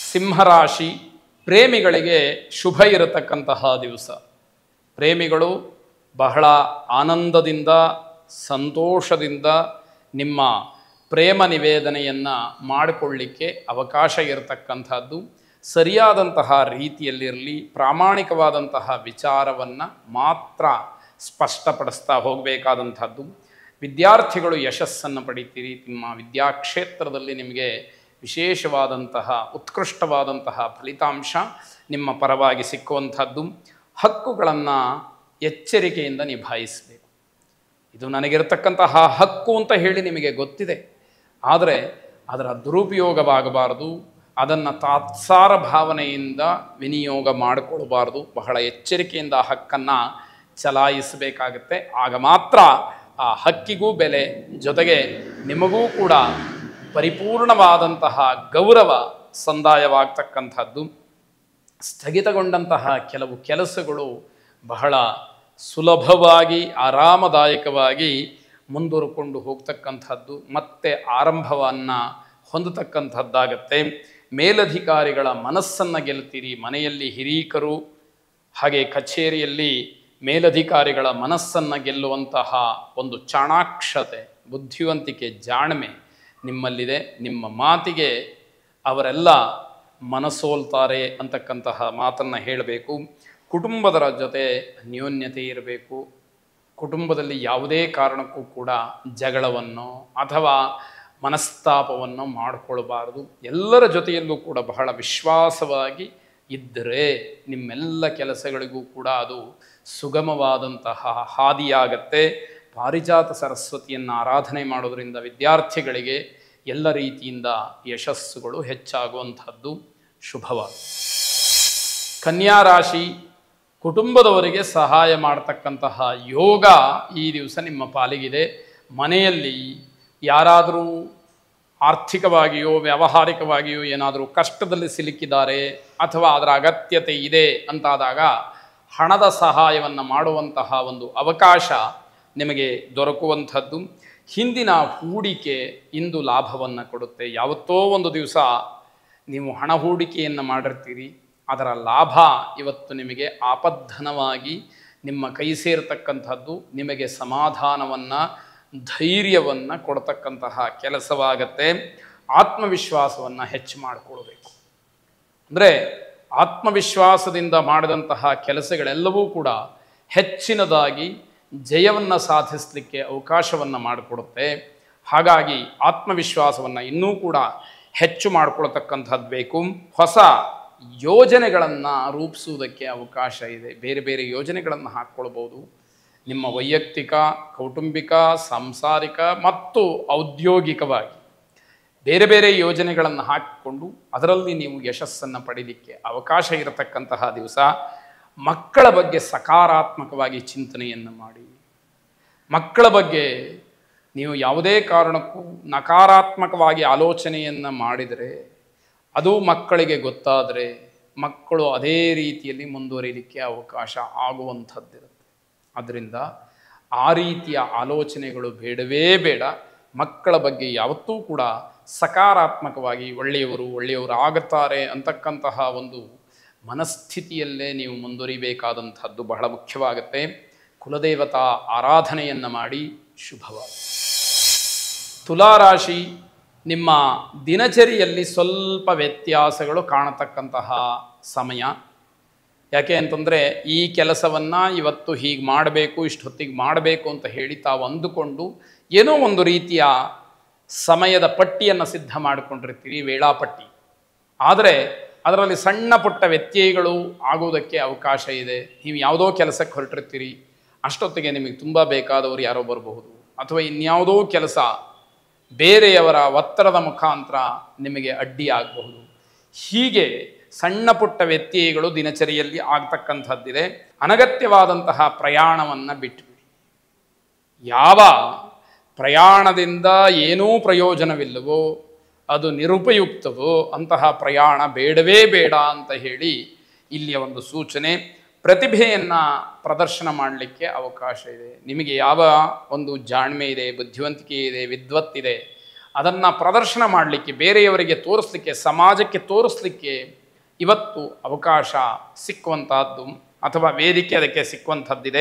ಸಿಂಹರಾಶಿ ಪ್ರೇಮಿಗಳಿಗೆ ಶುಭ ಇರತಕ್ಕಂತಹ ದಿವಸ ಪ್ರೇಮಿಗಳು ಬಹಳ ಆನಂದದಿಂದ ಸಂತೋಷದಿಂದ ನಿಮ್ಮ ಪ್ರೇಮ ನಿವೇದನೆಯನ್ನು ಮಾಡಿಕೊಳ್ಳಿಕ್ಕೆ ಅವಕಾಶ ಇರತಕ್ಕಂಥದ್ದು ಸರಿಯಾದಂತಹ ರೀತಿಯಲ್ಲಿರಲಿ ಪ್ರಾಮಾಣಿಕವಾದಂತಹ ವಿಚಾರವನ್ನು ಮಾತ್ರ ಸ್ಪಷ್ಟಪಡಿಸ್ತಾ ಹೋಗಬೇಕಾದಂಥದ್ದು ವಿದ್ಯಾರ್ಥಿಗಳು ಯಶಸ್ಸನ್ನು ಪಡಿತೀರಿ ನಿಮ್ಮ ವಿದ್ಯಾಕ್ಷೇತ್ರದಲ್ಲಿ ನಿಮಗೆ ವಿಶೇಷವಾದಂತಹ ಉತ್ಕೃಷ್ಟವಾದಂತಹ ಫಲಿತಾಂಶ ನಿಮ್ಮ ಪರವಾಗಿ ಸಿಕ್ಕುವಂಥದ್ದು ಹಕ್ಕುಗಳನ್ನು ಎಚ್ಚರಿಕೆಯಿಂದ ನಿಭಾಯಿಸಬೇಕು ಇದು ನನಗಿರತಕ್ಕಂತಹ ಹಕ್ಕು ಅಂತ ಹೇಳಿ ನಿಮಗೆ ಗೊತ್ತಿದೆ ಆದರೆ ಅದರ ದುರುಪಯೋಗವಾಗಬಾರದು ಅದನ್ನು ತಾತ್ಸಾರ ಭಾವನೆಯಿಂದ ವಿನಿಯೋಗ ಮಾಡಿಕೊಳ್ಬಾರ್ದು ಬಹಳ ಎಚ್ಚರಿಕೆಯಿಂದ ಆ ಹಕ್ಕನ್ನು ಚಲಾಯಿಸಬೇಕಾಗತ್ತೆ ಆಗ ಮಾತ್ರ ಆ ಹಕ್ಕಿಗೂ ಬೆಲೆ ಜೊತೆಗೆ ನಿಮಗೂ ಕೂಡ ಪರಿಪೂರ್ಣವಾದಂತಹ ಗೌರವ ಸಂದಾಯವಾಗ್ತಕ್ಕಂಥದ್ದು ಸ್ಥಗಿತಗೊಂಡಂತಹ ಕೆಲವು ಕೆಲಸಗಳು ಬಹಳ ಸುಲಭವಾಗಿ ಆರಾಮದಾಯಕವಾಗಿ ಮುಂದುವರ್ಕೊಂಡು ಹೋಗ್ತಕ್ಕಂಥದ್ದು ಮತ್ತೆ ಆರಂಭವನ್ನು ಹೊಂದತಕ್ಕಂಥದ್ದಾಗತ್ತೆ ಮೇಲಧಿಕಾರಿಗಳ ಮನಸ್ಸನ್ನು ಗೆಲ್ತೀರಿ ಮನೆಯಲ್ಲಿ ಹಿರೀಕರು ಹಾಗೆ ಕಚೇರಿಯಲ್ಲಿ ಮೇಲಧಿಕಾರಿಗಳ ಮನಸ್ಸನ್ನು ಗೆಲ್ಲುವಂತಹ ಒಂದು ಚಾಣಾಕ್ಷತೆ ಬುದ್ಧಿವಂತಿಕೆ ಜಾಣ್ಮೆ ನಿಮ್ಮಲ್ಲಿದೆ ನಿಮ್ಮ ಮಾತಿಗೆ ಅವರೆಲ್ಲ ಮನಸೋಲ್ತಾರೆ ಅಂತಕ್ಕಂತಹ ಮಾತನ್ನು ಹೇಳಬೇಕು ಕುಟುಂಬದರ ಜೊತೆ ನ್ಯೂನ್ಯತೆ ಇರಬೇಕು ಕುಟುಂಬದಲ್ಲಿ ಯಾವುದೇ ಕಾರಣಕ್ಕೂ ಕೂಡ ಜಗಳವನ್ನು ಅಥವಾ ಮನಸ್ತಾಪವನ್ನು ಮಾಡಿಕೊಳ್ಬಾರ್ದು ಎಲ್ಲರ ಜೊತೆಯಲ್ಲೂ ಕೂಡ ಬಹಳ ವಿಶ್ವಾಸವಾಗಿ ಇದ್ದರೆ ನಿಮ್ಮೆಲ್ಲ ಕೆಲಸಗಳಿಗೂ ಕೂಡ ಅದು ಸುಗಮವಾದಂತಹ ಹಾದಿಯಾಗತ್ತೆ ಪಾರಿಜಾತ ಸರಸ್ವತಿಯನ್ನು ಆರಾಧನೆ ಮಾಡೋದರಿಂದ ವಿದ್ಯಾರ್ಥಿಗಳಿಗೆ ಎಲ್ಲ ರೀತಿಯಿಂದ ಯಶಸ್ಸುಗಳು ಹೆಚ್ಚಾಗುವಂಥದ್ದು ಶುಭವಾದ ಕನ್ಯಾ ರಾಶಿ ಕುಟುಂಬದವರಿಗೆ ಸಹಾಯ ಮಾಡತಕ್ಕಂತಹ ಯೋಗ ಈ ದಿವಸ ನಿಮ್ಮ ಪಾಲಿಗಿದೆ ಮನೆಯಲ್ಲಿ ಯಾರಾದರೂ ಆರ್ಥಿಕವಾಗಿಯೋ ವ್ಯಾವಹಾರಿಕವಾಗಿಯೋ ಏನಾದರೂ ಕಷ್ಟದಲ್ಲಿ ಸಿಲುಕಿದ್ದಾರೆ ಅಥವಾ ಅದರ ಅಗತ್ಯತೆ ಇದೆ ಅಂತಾದಾಗ ಹಣದ ಸಹಾಯವನ್ನು ಮಾಡುವಂತಹ ಒಂದು ಅವಕಾಶ ನಿಮಗೆ ದೊರಕುವಂಥದ್ದು ಹಿಂದಿನ ಹೂಡಿಕೆ ಇಂದು ಲಾಭವನ್ನು ಕೊಡುತ್ತೆ ಯಾವತ್ತೋ ಒಂದು ದಿವಸ ನೀವು ಹಣ ಹೂಡಿಕೆಯನ್ನು ಮಾಡಿರ್ತೀರಿ ಅದರ ಲಾಭ ಇವತ್ತು ನಿಮಗೆ ಆಪದ್ಧನವಾಗಿ ನಿಮ್ಮ ಕೈ ಸೇರತಕ್ಕಂಥದ್ದು ನಿಮಗೆ ಸಮಾಧಾನವನ್ನು ಧೈರ್ಯವನ್ನು ಕೊಡ್ತಕ್ಕಂತಹ ಕೆಲಸವಾಗತ್ತೆ ಆತ್ಮವಿಶ್ವಾಸವನ್ನು ಹೆಚ್ಚು ಮಾಡಿಕೊಳ್ಬೇಕು ಅಂದರೆ ಆತ್ಮವಿಶ್ವಾಸದಿಂದ ಮಾಡಿದಂತಹ ಕೆಲಸಗಳೆಲ್ಲವೂ ಕೂಡ ಹೆಚ್ಚಿನದಾಗಿ ಜಯವನ್ನು ಸಾಧಿಸಲಿಕ್ಕೆ ಅವಕಾಶವನ್ನು ಮಾಡಿಕೊಡುತ್ತೆ ಹಾಗಾಗಿ ಆತ್ಮವಿಶ್ವಾಸವನ್ನು ಇನ್ನೂ ಕೂಡ ಹೆಚ್ಚು ಮಾಡಿಕೊಳ್ತಕ್ಕಂಥದ್ದು ಬೇಕು ಹೊಸ ಯೋಜನೆಗಳನ್ನು ರೂಪಿಸುವುದಕ್ಕೆ ಅವಕಾಶ ಇದೆ ಬೇರೆ ಬೇರೆ ಯೋಜನೆಗಳನ್ನು ಹಾಕ್ಕೊಳ್ಬೋದು ನಿಮ್ಮ ವೈಯಕ್ತಿಕ ಕೌಟುಂಬಿಕ ಸಾಂಸಾರಿಕ ಮತ್ತು ಔದ್ಯೋಗಿಕವಾಗಿ ಬೇರೆ ಬೇರೆ ಯೋಜನೆಗಳನ್ನು ಹಾಕಿಕೊಂಡು ಅದರಲ್ಲಿ ನೀವು ಯಶಸ್ಸನ್ನು ಪಡೀಲಿಕ್ಕೆ ಅವಕಾಶ ಇರತಕ್ಕಂತಹ ದಿವಸ ಮಕ್ಕಳ ಬಗ್ಗೆ ಸಕಾರಾತ್ಮಕವಾಗಿ ಚಿಂತನೆಯನ್ನು ಮಾಡಿ ಮಕ್ಕಳ ಬಗ್ಗೆ ನೀವು ಯಾವುದೇ ಕಾರಣಕ್ಕೂ ನಕಾರಾತ್ಮಕವಾಗಿ ಆಲೋಚನೆಯನ್ನು ಮಾಡಿದರೆ ಅದು ಮಕ್ಕಳಿಗೆ ಗೊತ್ತಾದರೆ ಮಕ್ಕಳು ಅದೇ ರೀತಿಯಲ್ಲಿ ಮುಂದುವರಿಲಿಕ್ಕೆ ಅವಕಾಶ ಆಗುವಂಥದ್ದಿರುತ್ತೆ ಅದರಿಂದ ಆ ರೀತಿಯ ಆಲೋಚನೆಗಳು ಬೇಡವೇ ಬೇಡ ಮಕ್ಕಳ ಬಗ್ಗೆ ಯಾವತ್ತೂ ಕೂಡ ಸಕಾರಾತ್ಮಕವಾಗಿ ಒಳ್ಳೆಯವರು ಒಳ್ಳೆಯವರು ಆಗುತ್ತಾರೆ ಅಂತಕ್ಕಂತಹ ಒಂದು ಮನಸ್ಥಿತಿಯಲ್ಲೇ ನೀವು ಮುಂದುವರಿಬೇಕಾದಂಥದ್ದು ಬಹಳ ಮುಖ್ಯವಾಗುತ್ತೆ ಕುಲದೇವತಾ ಆರಾಧನೆಯನ್ನು ಮಾಡಿ ಶುಭವಾದ ತುಲಾರಾಶಿ ನಿಮ್ಮ ದಿನಚರಿಯಲ್ಲಿ ಸ್ವಲ್ಪ ವ್ಯತ್ಯಾಸಗಳು ಕಾಣತಕ್ಕಂತಹ ಸಮಯ ಯಾಕೆ ಅಂತಂದರೆ ಈ ಕೆಲಸವನ್ನು ಇವತ್ತು ಹೀಗೆ ಮಾಡಬೇಕು ಇಷ್ಟು ಹೊತ್ತಿಗೆ ಮಾಡಬೇಕು ಅಂತ ಹೇಳಿ ತಾವು ಅಂದುಕೊಂಡು ಏನೋ ಒಂದು ರೀತಿಯ ಸಮಯದ ಪಟ್ಟಿಯನ್ನು ಸಿದ್ಧ ಮಾಡಿಕೊಂಡಿರ್ತೀರಿ ವೇಳಾಪಟ್ಟಿ ಆದರೆ ಅದರಲ್ಲಿ ಸಣ್ಣ ಪುಟ್ಟ ವ್ಯತ್ಯಯಗಳು ಆಗುವುದಕ್ಕೆ ಅವಕಾಶ ಇದೆ ನೀವು ಯಾವುದೋ ಕೆಲಸಕ್ಕೆ ಹೊರಟಿರ್ತೀರಿ ಅಷ್ಟೊತ್ತಿಗೆ ನಿಮಗೆ ತುಂಬ ಬೇಕಾದವರು ಯಾರೋ ಬರಬಹುದು ಅಥವಾ ಇನ್ಯಾವುದೋ ಕೆಲಸ ಬೇರೆಯವರ ಒತ್ತಡದ ಮುಖಾಂತರ ನಿಮಗೆ ಅಡ್ಡಿ ಆಗಬಹುದು ಹೀಗೆ ಸಣ್ಣ ಪುಟ್ಟ ವ್ಯತ್ಯಯಗಳು ದಿನಚರಿಯಲ್ಲಿ ಆಗ್ತಕ್ಕಂಥದ್ದಿದೆ ಅನಗತ್ಯವಾದಂತಹ ಪ್ರಯಾಣವನ್ನು ಬಿಟ್ಟುಬಿಡಿ ಯಾವ ಪ್ರಯಾಣದಿಂದ ಏನೂ ಪ್ರಯೋಜನವಿಲ್ಲವೋ ಅದು ನಿರುಪಯುಕ್ತವೋ ಅಂತಹ ಪ್ರಯಾಣ ಬೇಡವೇ ಬೇಡ ಅಂತ ಹೇಳಿ ಇಲ್ಲಿಯ ಒಂದು ಸೂಚನೆ ಪ್ರತಿಭೆಯನ್ನು ಪ್ರದರ್ಶನ ಮಾಡಲಿಕ್ಕೆ ಅವಕಾಶ ಇದೆ ನಿಮಗೆ ಯಾವ ಒಂದು ಜಾಣ್ಮೆ ಇದೆ ಬುದ್ಧಿವಂತಿಕೆ ಇದೆ ವಿದ್ವತ್ತಿದೆ ಅದನ್ನು ಪ್ರದರ್ಶನ ಮಾಡಲಿಕ್ಕೆ ಬೇರೆಯವರಿಗೆ ತೋರಿಸ್ಲಿಕ್ಕೆ ಸಮಾಜಕ್ಕೆ ತೋರಿಸ್ಲಿಕ್ಕೆ ಇವತ್ತು ಅವಕಾಶ ಸಿಕ್ಕುವಂತಹದ್ದು ಅಥವಾ ವೇದಿಕೆ ಅದಕ್ಕೆ ಸಿಕ್ಕುವಂಥದ್ದಿದೆ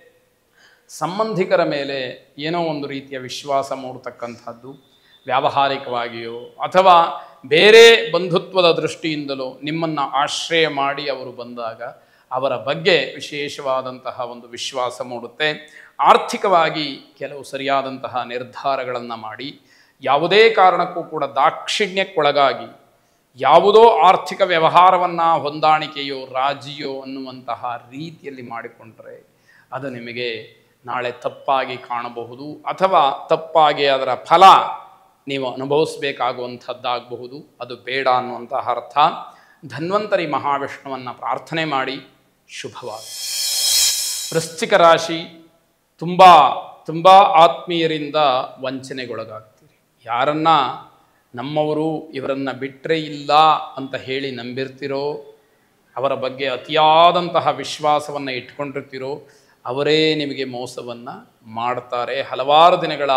ಸಂಬಂಧಿಕರ ಮೇಲೆ ಏನೋ ಒಂದು ರೀತಿಯ ವಿಶ್ವಾಸ ಮೂಡತಕ್ಕಂಥದ್ದು ವ್ಯಾವಹಾರಿಕವಾಗಿಯೋ ಅಥವಾ ಬೇರೆ ಬಂಧುತ್ವದ ದೃಷ್ಟಿಯಿಂದಲೋ ನಿಮ್ಮನ್ನು ಆಶ್ರಯ ಮಾಡಿ ಅವರು ಬಂದಾಗ ಅವರ ಬಗ್ಗೆ ವಿಶೇಷವಾದಂತಹ ಒಂದು ವಿಶ್ವಾಸ ಮೂಡುತ್ತೆ ಆರ್ಥಿಕವಾಗಿ ಕೆಲವು ಸರಿಯಾದಂತಹ ನಿರ್ಧಾರಗಳನ್ನು ಮಾಡಿ ಯಾವುದೇ ಕಾರಣಕ್ಕೂ ಕೂಡ ದಾಕ್ಷಿಣ್ಯಕ್ಕೊಳಗಾಗಿ ಯಾವುದೋ ಆರ್ಥಿಕ ವ್ಯವಹಾರವನ್ನು ಹೊಂದಾಣಿಕೆಯೋ ರಾಜಿಯೋ ಅನ್ನುವಂತಹ ರೀತಿಯಲ್ಲಿ ಮಾಡಿಕೊಂಡ್ರೆ ಅದು ನಿಮಗೆ ನಾಳೆ ತಪ್ಪಾಗಿ ಕಾಣಬಹುದು ಅಥವಾ ತಪ್ಪಾಗಿ ಅದರ ಫಲ ನೀವು ಅನುಭವಿಸಬೇಕಾಗುವಂಥದ್ದಾಗಬಹುದು ಅದು ಬೇಡ ಅನ್ನುವಂತಹ ಅರ್ಥ ಧನ್ವಂತರಿ ಮಹಾವಿಷ್ಣುವನ್ನು ಪ್ರಾರ್ಥನೆ ಮಾಡಿ ಶುಭವಾಗಿ ವೃಶ್ಚಿಕ ರಾಶಿ ತುಂಬ ತುಂಬ ಆತ್ಮೀಯರಿಂದ ವಂಚನೆಗೊಳಗಾಗ್ತೀರಿ ಯಾರನ್ನ ನಮ್ಮವರು ಇವರನ್ನು ಬಿಟ್ಟರೆ ಇಲ್ಲ ಅಂತ ಹೇಳಿ ನಂಬಿರ್ತಿರೋ ಅವರ ಬಗ್ಗೆ ಅತಿಯಾದಂತಹ ವಿಶ್ವಾಸವನ್ನು ಇಟ್ಕೊಂಡಿರ್ತೀರೋ ಅವರೇ ನಿಮಗೆ ಮೋಸವನ್ನು ಮಾಡ್ತಾರೆ ಹಲವಾರು ದಿನಗಳ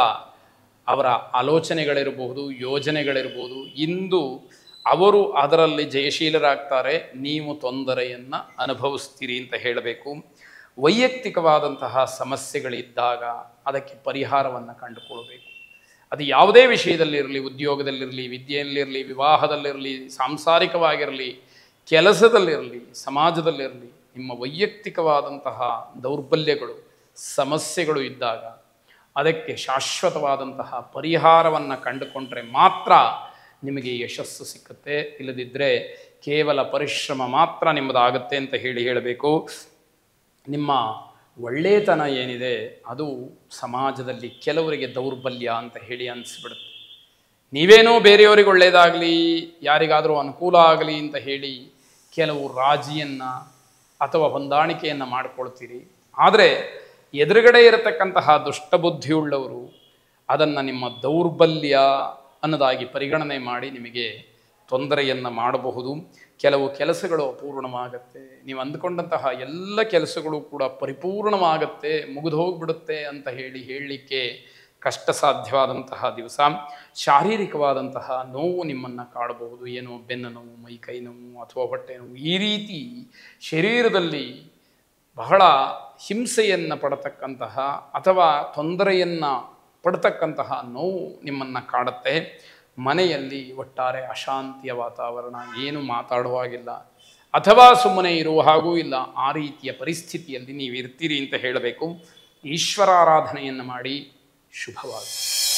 ಅವರ ಆಲೋಚನೆಗಳಿರಬಹುದು ಯೋಜನೆಗಳಿರ್ಬೋದು ಇಂದು ಅವರು ಅದರಲ್ಲಿ ಜಯಶೀಲರಾಗ್ತಾರೆ ನೀವು ತೊಂದರೆಯನ್ನು ಅನುಭವಿಸ್ತೀರಿ ಅಂತ ಹೇಳಬೇಕು ವೈಯಕ್ತಿಕವಾದಂತಹ ಸಮಸ್ಯೆಗಳಿದ್ದಾಗ ಅದಕ್ಕೆ ಪರಿಹಾರವನ್ನು ಕಂಡುಕೊಳ್ಬೇಕು ಅದು ಯಾವುದೇ ವಿಷಯದಲ್ಲಿರಲಿ ಉದ್ಯೋಗದಲ್ಲಿರಲಿ ವಿದ್ಯೆಯಲ್ಲಿರಲಿ ವಿವಾಹದಲ್ಲಿರಲಿ ಸಾಂಸಾರಿಕವಾಗಿರಲಿ ಕೆಲಸದಲ್ಲಿರಲಿ ಸಮಾಜದಲ್ಲಿರಲಿ ನಿಮ್ಮ ವೈಯಕ್ತಿಕವಾದಂತಹ ದೌರ್ಬಲ್ಯಗಳು ಸಮಸ್ಯೆಗಳು ಇದ್ದಾಗ ಅದಕ್ಕೆ ಶಾಶ್ವತವಾದಂತಹ ಪರಿಹಾರವನ್ನು ಕಂಡುಕೊಂಡ್ರೆ ಮಾತ್ರ ನಿಮಗೆ ಯಶಸ್ಸು ಸಿಕ್ಕುತ್ತೆ ಇಲ್ಲದಿದ್ದರೆ ಕೇವಲ ಪರಿಶ್ರಮ ಮಾತ್ರ ನಿಮ್ಮದಾಗತ್ತೆ ಅಂತ ಹೇಳಿ ಹೇಳಬೇಕು ನಿಮ್ಮ ಒಳ್ಳೆಯತನ ಏನಿದೆ ಅದು ಸಮಾಜದಲ್ಲಿ ಕೆಲವರಿಗೆ ದೌರ್ಬಲ್ಯ ಅಂತ ಹೇಳಿ ಅನಿಸ್ಬಿಡುತ್ತೆ ನೀವೇನೋ ಬೇರೆಯವರಿಗೆ ಒಳ್ಳೆಯದಾಗಲಿ ಯಾರಿಗಾದರೂ ಅನುಕೂಲ ಆಗಲಿ ಅಂತ ಹೇಳಿ ಕೆಲವು ರಾಜಿಯನ್ನು ಅಥವಾ ಹೊಂದಾಣಿಕೆಯನ್ನು ಮಾಡಿಕೊಳ್ತೀರಿ ಆದರೆ ಎದುರುಗಡೆ ಇರತಕ್ಕಂತಹ ದುಷ್ಟಬುದ್ಧಿಯುಳ್ಳವರು ಅದನ್ನು ನಿಮ್ಮ ದೌರ್ಬಲ್ಯ ಅನ್ನೋದಾಗಿ ಪರಿಗಣನೆ ಮಾಡಿ ನಿಮಗೆ ತೊಂದರೆಯನ್ನು ಮಾಡಬಹುದು ಕೆಲವು ಕೆಲಸಗಳು ಅಪೂರ್ಣವಾಗತ್ತೆ ನೀವು ಅಂದುಕೊಂಡಂತಹ ಎಲ್ಲ ಕೆಲಸಗಳು ಕೂಡ ಪರಿಪೂರ್ಣವಾಗತ್ತೆ ಮುಗಿದು ಹೋಗ್ಬಿಡುತ್ತೆ ಅಂತ ಹೇಳಿ ಹೇಳಲಿಕ್ಕೆ ಕಷ್ಟ ಸಾಧ್ಯವಾದಂತಹ ದಿವಸ ಶಾರೀರಿಕವಾದಂತಹ ನೋವು ನಿಮ್ಮನ್ನು ಕಾಡಬಹುದು ಏನೋ ಬೆನ್ನು ನೋವು ಮೈ ಕೈ ನೋವು ಅಥವಾ ಹೊಟ್ಟೆ ನೋವು ಈ ರೀತಿ ಶರೀರದಲ್ಲಿ ಬಹಳ ಹಿಂಸೆಯನ್ನು ಪಡತಕ್ಕಂತಹ ಅಥವಾ ತೊಂದರೆಯನ್ನು ಪಡ್ತಕ್ಕಂತಹ ನೋವು ನಿಮ್ಮನ್ನು ಕಾಡುತ್ತೆ ಮನೆಯಲ್ಲಿ ಒಟ್ಟಾರೆ ಅಶಾಂತಿಯ ವಾತಾವರಣ ಏನು ಮಾತಾಡುವಾಗಿಲ್ಲ ಅಥವಾ ಸುಮ್ಮನೆ ಇರುವ ಹಾಗೂ ಇಲ್ಲ ಆ ರೀತಿಯ ಪರಿಸ್ಥಿತಿಯಲ್ಲಿ ನೀವು ಇರ್ತೀರಿ ಅಂತ ಹೇಳಬೇಕು ಈಶ್ವರಾರಾಧನೆಯನ್ನು ಮಾಡಿ ಶುಭವಾಗಿ